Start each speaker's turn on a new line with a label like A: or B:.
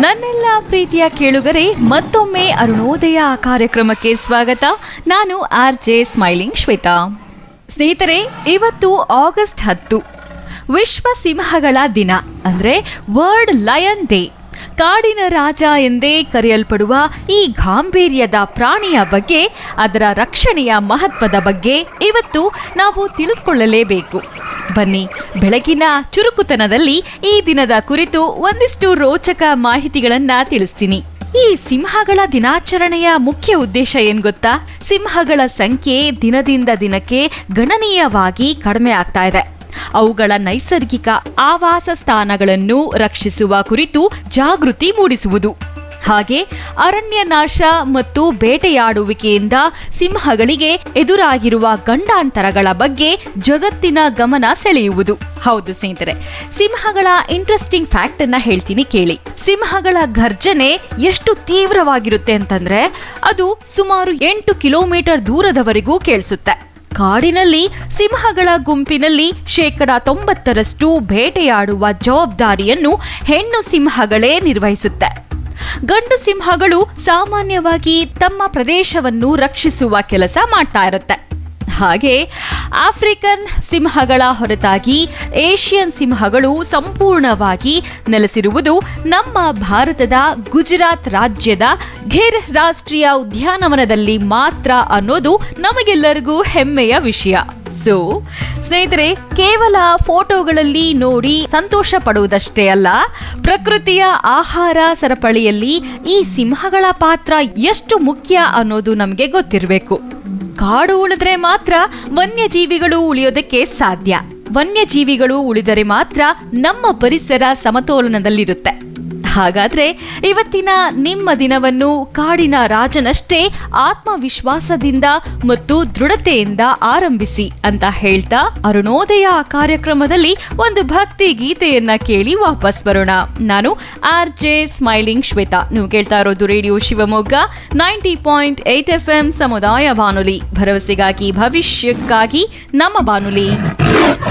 A: ನನ್ನೆಲ್ಲ ಪ್ರೀತಿಯ ಕೇಳುಗರೆ ಮತ್ತೊಮ್ಮೆ ಅರುಣೋದಯ ಕಾರ್ಯಕ್ರಮಕ್ಕೆ ಸ್ವಾಗತ ನಾನು ಆರ್ ಜೆ ಸ್ಮೈಲಿಂಗ್ ಶ್ವೇತಾ ಸ್ನೇಹಿತರೆ ಇವತ್ತು ಆಗಸ್ಟ್ ಹತ್ತು ವಿಶ್ವ ಸಿಂಹಗಳ ದಿನ ಅಂದ್ರೆ ವರ್ಲ್ಡ್ ಲಯನ್ ಡೇ ಕಾಡಿನ ರಾಜ ಎಂದೇ ಕರೆಯಲ್ಪಡುವ ಈ ಗಾಂಭೀರ್ಯದ ಪ್ರಾಣಿಯ ಬಗ್ಗೆ ಅದರ ರಕ್ಷಣೆಯ ಮಹತ್ವದ ಬಗ್ಗೆ ಇವತ್ತು ನಾವು ತಿಳಿದುಕೊಳ್ಳಲೇಬೇಕು ಬನ್ನಿ ಬೆಳಗಿನ ಚುರುಕುತನದಲ್ಲಿ ಈ ದಿನದ ಕುರಿತು ಒಂದಿಷ್ಟು ರೋಚಕ ಮಾಹಿತಿಗಳನ್ನ ತಿಳಿಸ್ತೀನಿ ಈ ಸಿಂಹಗಳ ದಿನಾಚರಣೆಯ ಮುಖ್ಯ ಉದ್ದೇಶ ಏನ್ ಗೊತ್ತಾ ಸಿಂಹಗಳ ಸಂಖ್ಯೆ ದಿನದಿಂದ ದಿನಕ್ಕೆ ಗಣನೀಯವಾಗಿ ಕಡಿಮೆ ಆಗ್ತಾ ಇದೆ ಅವುಗಳ ನೈಸರ್ಗಿಕ ಆವಾಸ ಸ್ಥಾನಗಳನ್ನು ರಕ್ಷಿಸುವ ಕುರಿತು ಜಾಗೃತಿ ಮೂಡಿಸುವುದು ಹಾಗೆ ಅರಣ್ಯ ನಾಶ ಮತ್ತು ಬೇಟೆಯಾಡುವಿಕೆಯಿಂದ ಸಿಂಹಗಳಿಗೆ ಎದುರಾಗಿರುವ ಗಂಡಾಂತರಗಳ ಬಗ್ಗೆ ಜಗತ್ತಿನ ಗಮನ ಸೆಳೆಯುವುದು ಹೌದು ಸ್ನೇಹಿತರೆ ಸಿಂಹಗಳ ಇಂಟ್ರೆಸ್ಟಿಂಗ್ ಫ್ಯಾಕ್ಟ್ ಅನ್ನ ಹೇಳ್ತೀನಿ ಕೇಳಿ ಸಿಂಹಗಳ ಗರ್ಜನೆ ಎಷ್ಟು ತೀವ್ರವಾಗಿರುತ್ತೆ ಅಂತಂದ್ರೆ ಅದು ಸುಮಾರು ಎಂಟು ಕಿಲೋಮೀಟರ್ ದೂರದವರೆಗೂ ಕೇಳಿಸುತ್ತೆ ಕಾಡಿನಲ್ಲಿ ಸಿಂಹಗಳ ಗುಂಪಿನಲ್ಲಿ ಶೇಕಡ ತೊಂಬತ್ತರಷ್ಟು ಬೇಟೆಯಾಡುವ ಜವಾಬ್ದಾರಿಯನ್ನು ಹೆಣ್ಣು ಸಿಂಹಗಳೇ ನಿರ್ವಹಿಸುತ್ತೆ ಗಂಡು ಸಿಂಹಗಳು ಸಾಮಾನ್ಯವಾಗಿ ತಮ್ಮ ಪ್ರದೇಶವನ್ನು ರಕ್ಷಿಸುವ ಕೆಲಸ ಮಾಡ್ತಾ ಇರುತ್ತೆ ಹಾಗೆ ಆಫ್ರಿಕನ್ ಸಿಂಹಗಳ ಹೊರತಾಗಿ ಏಷ್ಯನ್ ಸಿಂಹಗಳು ಸಂಪೂರ್ಣವಾಗಿ ನೆಲೆಸಿರುವುದು ನಮ್ಮ ಭಾರತದ ಗುಜರಾತ್ ರಾಜ್ಯದ ಘಿರ್ ರಾಷ್ಟ್ರೀಯ ಉದ್ಯಾನವನದಲ್ಲಿ ಮಾತ್ರ ಅನ್ನೋದು ನಮಗೆಲ್ಲರಿಗೂ ಹೆಮ್ಮೆಯ ವಿಷಯ ಸೊ ಸ್ನೇಹಿತರೆ ಕೇವಲ ಫೋಟೋಗಳಲ್ಲಿ ನೋಡಿ ಸಂತೋಷ ಪಡುವುದಷ್ಟೇ ಅಲ್ಲ ಪ್ರಕೃತಿಯ ಆಹಾರ ಸರಪಳಿಯಲ್ಲಿ ಈ ಸಿಂಹಗಳ ಪಾತ್ರ ಎಷ್ಟು ಮುಖ್ಯ ಅನ್ನೋದು ನಮಗೆ ಗೊತ್ತಿರಬೇಕು ಕಾಡು ಉಳಿದ್ರೆ ಮಾತ್ರ ವನ್ಯಜೀವಿಗಳು ಉಳಿಯೋದಕ್ಕೆ ಸಾಧ್ಯ ವನ್ಯಜೀವಿಗಳು ಉಳಿದರೆ ಮಾತ್ರ ನಮ್ಮ ಪರಿಸರ ಸಮತೋಲನದಲ್ಲಿರುತ್ತೆ ಹಾಗಾದ್ರೆ ಇವತ್ತಿನ ನಿಮ್ಮ ದಿನವನ್ನು ಕಾಡಿನ ರಾಜನಷ್ಟೇ ಆತ್ಮವಿಶ್ವಾಸದಿಂದ ಮತ್ತು ದೃಢತೆಯಿಂದ ಆರಂಭಿಸಿ ಅಂತ ಹೇಳ್ತಾ ಅರುಣೋದಯ ಕಾರ್ಯಕ್ರಮದಲ್ಲಿ ಒಂದು ಭಕ್ತಿ ಗೀತೆಯನ್ನ ಕೇಳಿ ವಾಪಸ್ ಬರೋಣ ನಾನು ಆರ್ ಜೆ ಸ್ಮೈಲಿಂಗ್ ಶ್ವೇತಾ ನೀವು ಕೇಳ್ತಾ ಇರೋದು radio Shivamogga ninety point eight F M ಸಮುದಾಯ ಬಾನುಲಿ ಭರವಸೆಗಾಗಿ ಭವಿಷ್ಯಕ್ಕಾಗಿ ನಮ್ಮ ಬಾನುಲಿ